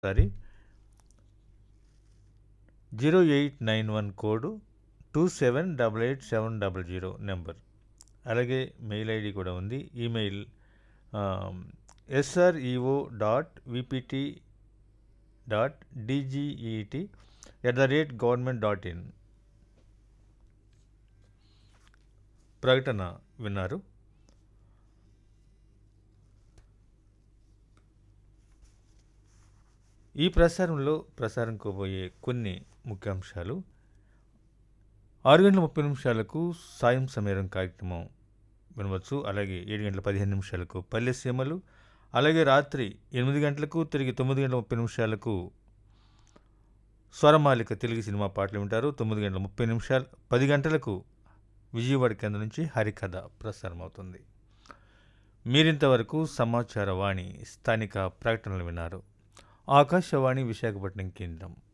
sorry zero eight nine one code two seven double eight seven double zero number అలాగే mail ID కూడా ఉంది email SREO dot VPT dot DGET at the rate government dot in ప్రకటన విన్నారు ఈ ప్రసారంలో ప్రసారం కోబోయే కొన్ని ముఖ్యాంశాలు ఆరు గంటల ముప్పై నిమిషాలకు సాయం సమీరం కార్యక్రమం వినవచ్చు అలాగే ఏడు గంటల పదిహేను నిమిషాలకు పల్లె సీమలు అలాగే రాత్రి ఎనిమిది గంటలకు తిరిగి తొమ్మిది గంటల ముప్పై నిమిషాలకు స్వరమాలిక తెలుగు సినిమా పాటలు వింటారు తొమ్మిది గంటల ముప్పై నిమిషాలు పది గంటలకు విజయవాడ కేంద్రం నుంచి హరికథ ప్రసారం అవుతుంది మీరింతవరకు సమాచార వాణి స్థానిక ప్రకటనలు విన్నారు ఆకాశవాణి విశాఖపట్నం కేంద్రం